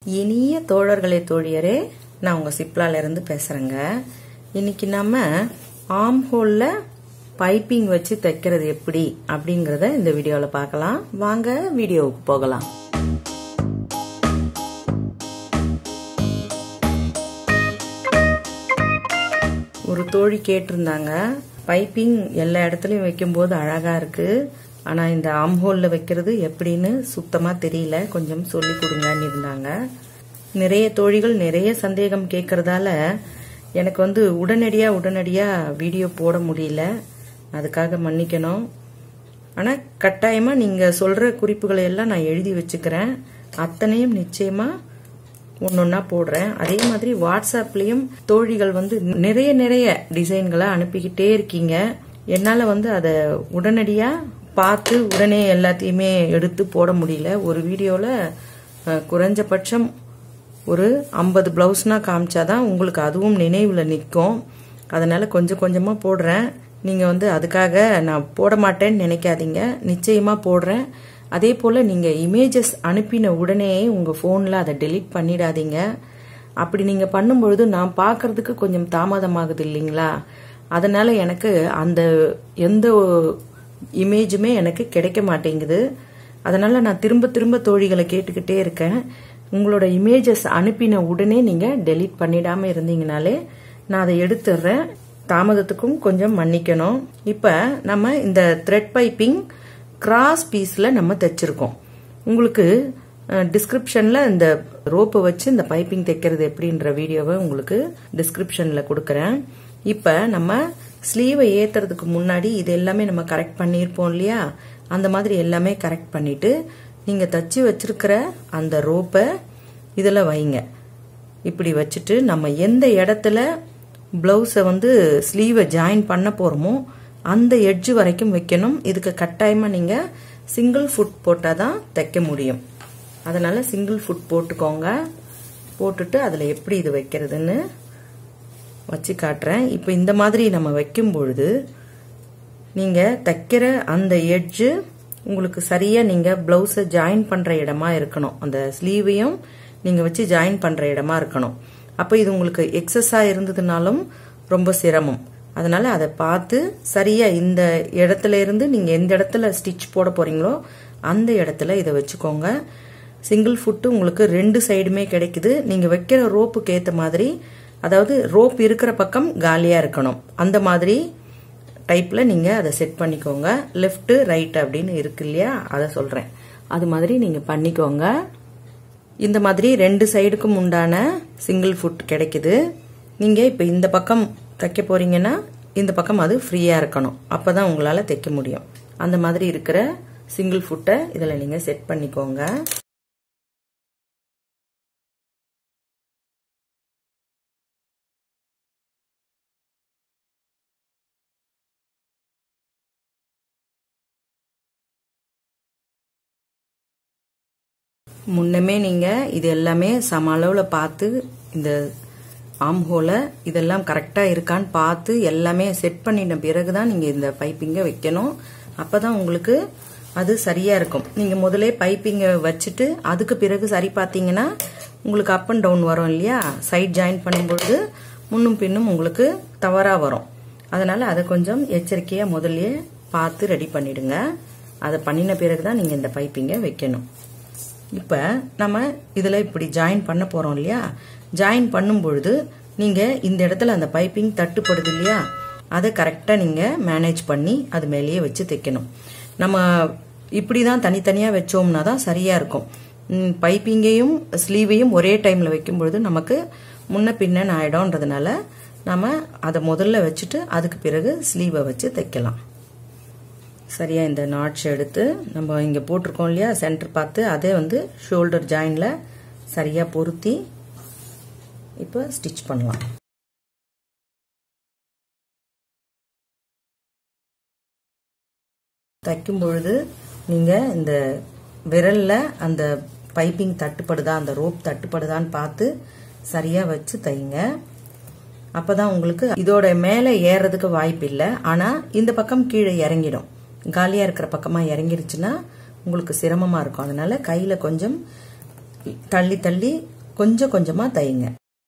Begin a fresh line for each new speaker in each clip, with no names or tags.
இனிய தோழர்களே தோழியரே நான் உங்க சிப்லால இருந்து பேசுறேங்க இன்னைக்கு நம்ம ஆம் ஹோல்ல பைப்பிங் வச்சு தைக்கிறது எப்படி அப்படிங்கறத இந்த வீடியோல பார்க்கலாம் வாங்க வீடியோவுக்கு போகலாம் ஒரு தோழி கேட்டிருந்தாங்க பைப்பிங் எல்லா இடத்துலயும் வைக்கும்போது அழகா இருக்கு ஆனா இந்த ஆம்ஹோல்ல வைக்கிறது எப்படின்னு சுத்தமா தெரியல கொஞ்சம் சொல்லி கொடுங்கன்னு இருந்தாங்க நிறைய தோழிகள் நிறைய சந்தேகம் கேட்கறதால எனக்கு வந்து உடனடியா உடனடியா வீடியோ போட முடியல அதுக்காக மன்னிக்கணும் ஆனா கட்டாயமா நீங்க சொல்ற குறிப்புகளை எல்லாம் நான் எழுதி வச்சுக்கிறேன் அத்தனையும் நிச்சயமா ஒன்னொன்னா போடுறேன் அதே மாதிரி வாட்ஸ்அப்லயும் தோழிகள் வந்து நிறைய நிறைய டிசைன்களை அனுப்பிக்கிட்டே இருக்கீங்க என்னால வந்து அதை உடனடியா பார்த்து உடனே எல்லாத்தையுமே எடுத்து போட முடியல ஒரு வீடியோல அஹ், குறைஞ்சபட்சம் ஒரு ஐம்பது பிளவுஸ்னா காமிச்சாதான் உங்களுக்கு அதுவும் நினைவுல நிற்கும் அதனால கொஞ்சம் கொஞ்சமா போடுறேன் நீங்க வந்து அதுக்காக நான் போட மாட்டேன்னு நினைக்காதீங்க நிச்சயமா போடுறேன் அதே போல நீங்க இமேஜஸ் அனுப்பின உடனே உங்க போன்ல அதை டெலீட் பண்ணிடாதீங்க அப்படி நீங்க பண்ணும்பொழுது நான் பார்க்கிறதுக்கு கொஞ்சம் தாமதமாகுது இல்லைங்களா அதனால எனக்கு அந்த எந்த இமேஜுமே எனக்கு கிடைக்க மாட்டேங்குது அதனால நான் திரும்ப திரும்ப தோழிகளை கேட்டுக்கிட்டே இருக்கேன் உங்களோட இமேஜஸ் அனுப்பின உடனே நீங்க டெலீட் பண்ணிடாம இருந்தீங்கனாலே நான் அதை எடுத்துடுறேன் தாமதத்துக்கும் கொஞ்சம் மன்னிக்கணும் இப்ப நம்ம இந்த த்ரெட் பைப்பிங் கிராஸ் பீஸ்ல நம்ம தைச்சிருக்கோம் உங்களுக்கு டிஸ்கிரிப்ஷன்ல இந்த ரோப்பை வச்சு இந்த பைப்பிங் தைக்கிறது எப்படின்ற வீடியோவை உங்களுக்கு டிஸ்கிரிப்ஷன்ல கொடுக்கறேன் இப்ப நம்ம ஸ்லீவை ஏத்துறதுக்கு முன்னாடி இது எல்லாமே நம்ம கரெக்ட் பண்ணியிருப்போம் இல்லையா அந்த மாதிரி எல்லாமே கரெக்ட் பண்ணிட்டு நீங்க தச்சு வச்சிருக்கிற அந்த ரோப்பை இதுல வைங்க இப்படி வச்சுட்டு நம்ம எந்த இடத்துல பிளவுஸை வந்து ஸ்லீவை ஜாயின் பண்ண போறோமோ அந்த எட்ஜ் வரைக்கும் வைக்கணும் இதுக்கு கட்டாயமா நீங்க சிங்கிள் ஃபுட் போட்டால் தான் தைக்க முடியும் அதனால சிங்கிள் ஃபுட் போட்டுக்கோங்க போட்டுட்டு அதில் எப்படி இது வைக்கிறதுன்னு வச்சு காட்டுறேன் இப்போ இந்த மாதிரி நம்ம வைக்கும் பொழுது நீங்கள் தைக்கிற அந்த எட்ஜு உங்களுக்கு சரியாக நீங்கள் ப்ளவுஸை ஜாயின் பண்ணுற இடமா இருக்கணும் அந்த ஸ்லீவையும் நீங்கள் வச்சு ஜாயின் பண்ணுற இடமா இருக்கணும் அப்போ இது உங்களுக்கு எக்ஸஸாக இருந்ததுனாலும் ரொம்ப சிரமம் அதனால அதை பார்த்து சரியா இந்த இடத்துல இருந்து நீங்க எந்த இடத்துல ஸ்டிச் போட போறீங்களோ அந்த இடத்துல இதை வச்சுக்கோங்க சிங்கிள் ஃபுட்டு உங்களுக்கு ரெண்டு சைடுமே கிடைக்குது நீங்க வைக்கிற ரோப்புக்கு ஏத்த மாதிரி அதாவது ரோப் இருக்கிற பக்கம் காலியா இருக்கணும் அந்த மாதிரி டைப்ல நீங்க அதை செட் பண்ணிக்கோங்க லெஃப்ட் ரைட் அப்படின்னு இருக்கு இல்லையா அதை சொல்றேன் அது மாதிரி நீங்க பண்ணிக்கோங்க இந்த மாதிரி ரெண்டு சைடுக்கும் உண்டான சிங்கிள் ஃபுட் கிடைக்குது நீங்க இப்ப இந்த பக்கம் தைக்க போறீங்கன்னா இந்த பக்கம் அது ஃப்ரீயா இருக்கணும் அப்பதான் உங்களால தைக்க முடியும் அந்த மாதிரி இருக்கிற சிங்கிள் ஃபுட்டை இதுல நீங்க செட் பண்ணிக்கோங்க முன்னமே நீங்க இது எல்லாமே சம அளவுல பார்த்து இந்த ஆம் ஹோல இதெல்லாம் கரெக்டா இருக்கான்னு பார்த்து எல்லாமே செட் பண்ணின பிறகுதான் நீங்க இந்த பைப்பிங்க வைக்கணும் அப்பதான் உங்களுக்கு அது சரியா இருக்கும் நீங்க முதலே பைப்பிங்க வச்சுட்டு அதுக்கு பிறகு சரி பார்த்தீங்கன்னா உங்களுக்கு அப் அண்ட் டவுன் வரும் இல்லையா சைட் ஜாயின் பண்ணும்பொழுது முன்னும் பின்னும் உங்களுக்கு தவறா வரும் அதனால அதை கொஞ்சம் எச்சரிக்கையா முதல்லயே பார்த்து ரெடி பண்ணிடுங்க அதை பண்ணின பிறகுதான் நீங்க இந்த பைப்பிங்க வைக்கணும் இப்ப நம்ம இதுல இப்படி ஜாயின் பண்ண போறோம் இல்லையா ஜாயின் பண்ணும் பொழுது நீங்க இந்த இடத்துல அந்த பைப்பிங் தட்டுப்படுது இல்லையா அதை கரெக்டா நீங்க மேனேஜ் பண்ணி அது மேலேயே வச்சு தைக்கணும் நம்ம இப்படிதான் தனித்தனியா வச்சோம்னா தான் சரியா இருக்கும் ம், பைப்பிங்கையும் ஸ்லீவையும் ஒரே டைம்ல வைக்கும் பொழுது நமக்கு முன்ன பின்னன்னு ஆயிடும்ன்றதுனால நம்ம அதை முதல்ல வச்சுட்டு அதுக்கு பிறகு ஸ்லீவை வச்சு தைக்கலாம் சரியா இந்த நாட்ச் எடுத்து நம்ம இங்க போட்டிருக்கோம் இல்லையா சென்டர் பார்த்து அதே வந்து ஷோல்டர் ஜாயின்ல சரியா பொருத்தி இப்போ ஸ்டிச் பண்ணலாம் தைக்கும் பொழுது நீங்க இந்த விரல்ல அந்த பைப்பிங் தட்டுப்படுதா அந்த ரோப் தட்டுப்படுதான்னு பார்த்து சரியா வச்சு தைங்க அப்பதான் உங்களுக்கு இதோட மேல ஏறதுக்கு வாய்ப்பு இல்லை ஆனா இந்த பக்கம் கீழே இறங்கிடும் காலியா இருக்கிற பக்கமா இறங்கிருச்சுன்னா உங்களுக்கு சிரமமா இருக்கும் அதனால கையில கொஞ்சம் தள்ளி தள்ளி கொஞ்சம் கொஞ்சமாக தைங்க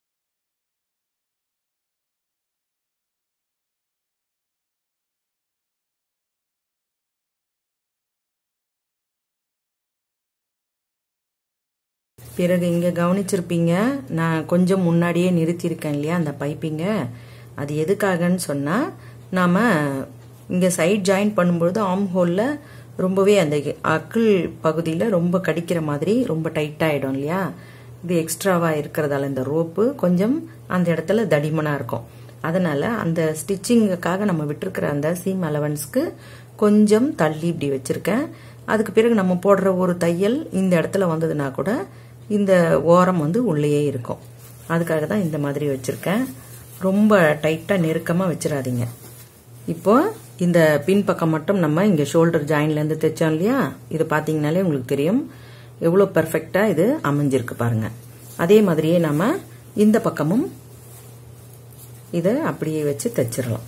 பிறகு இங்கே கவனிச்சிருப்பீங்க நான் கொஞ்சம் முன்னாடியே நிறுத்தியிருக்கேன் இல்லையா அந்த பைப்பிங்க அது எதுக்காகன்னு சொன்னால் நாம் இங்கே சைட் ஜாயின் பண்ணும்பொழுது ஆம் ஹோலில் ரொம்பவே அந்த அக்கிள் பகுதியில் ரொம்ப கடிக்கிற மாதிரி ரொம்ப டைட்டாகிடும் இல்லையா இது எக்ஸ்ட்ராவாக இருக்கிறதால இந்த ரோப்பு கொஞ்சம் அந்த இடத்துல தடிமனாக இருக்கும் அதனால் அந்த ஸ்டிச்சிங்குக்காக நம்ம விட்டுருக்கிற அந்த சீம் அலவன்ஸ்க்கு கொஞ்சம் தள்ளி இப்படி வச்சுருக்கேன் அதுக்கு பிறகு நம்ம போடுற ஒரு தையல் இந்த இடத்துல வந்ததுன்னா கூட இந்த ஓரம் வந்து உள்ளேயே இருக்கும் அதுக்காக தான் இந்த மாதிரி வச்சுருக்கேன் ரொம்ப டைட்டாக நெருக்கமாக வச்சிடாதீங்க இப்போ இந்த பின்பக்கம் மட்டும் நம்ம இங்கே ஷோல்டர் ஜாயின்லேருந்து தைச்சோம் இல்லையா இது பார்த்தீங்கனாலே உங்களுக்கு தெரியும் எவ்வளோ பர்ஃபெக்டாக இது அமைஞ்சிருக்கு பாருங்க அதே மாதிரியே நம்ம இந்த பக்கமும் இதை அப்படியே வச்சு தைச்சிடலாம்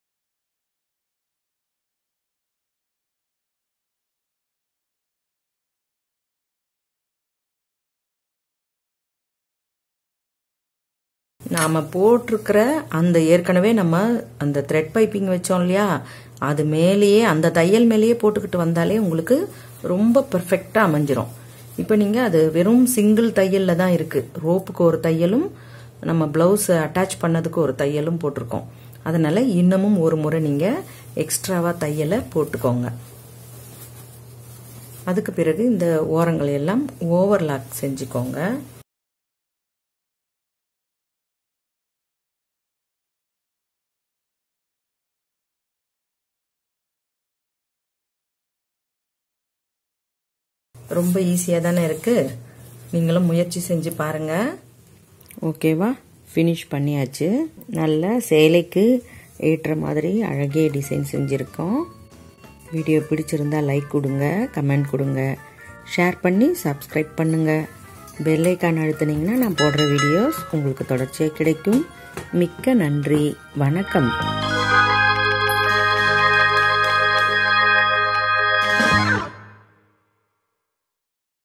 நாம் போட்டிருக்கிற அந்த ஏற்கனவே நம்ம அந்த த்ரெட் பைப்பிங் வச்சோம் இல்லையா அது மேலேயே அந்த தையல் மேலேயே போட்டுக்கிட்டு வந்தாலே உங்களுக்கு ரொம்ப பெர்ஃபெக்டாக அமைஞ்சிரும் இப்போ நீங்கள் அது வெறும் சிங்கிள் தையலில் தான் இருக்குது ரோப்புக்கு ஒரு தையலும் நம்ம ப்ளவுஸ் அட்டாச் பண்ணதுக்கு ஒரு தையலும் போட்டிருக்கோம் அதனால் இன்னமும் ஒரு முறை நீங்கள் எக்ஸ்ட்ராவாக தையலை போட்டுக்கோங்க அதுக்கு பிறகு இந்த ஓரங்களை எல்லாம் ஓவர்லாக் செஞ்சுக்கோங்க ரொம்ப ஈஸியாக தானே இருக்குது நீங்களும் முயற்சி செஞ்சு பாருங்கள் ஓகேவா ஃபினிஷ் பண்ணியாச்சு நல்ல சேலைக்கு ஏற்ற மாதிரி அழகிய டிசைன் செஞ்சுருக்கோம் வீடியோ பிடிச்சிருந்தா லைக் கொடுங்க கமெண்ட் கொடுங்க ஷேர் பண்ணி சப்ஸ்கிரைப் பண்ணுங்கள் பெல்லைக்கான் அழுத்துனீங்கன்னா நான் போடுற வீடியோஸ் உங்களுக்கு தொடர்ச்சியாக கிடைக்கும் மிக்க நன்றி வணக்கம்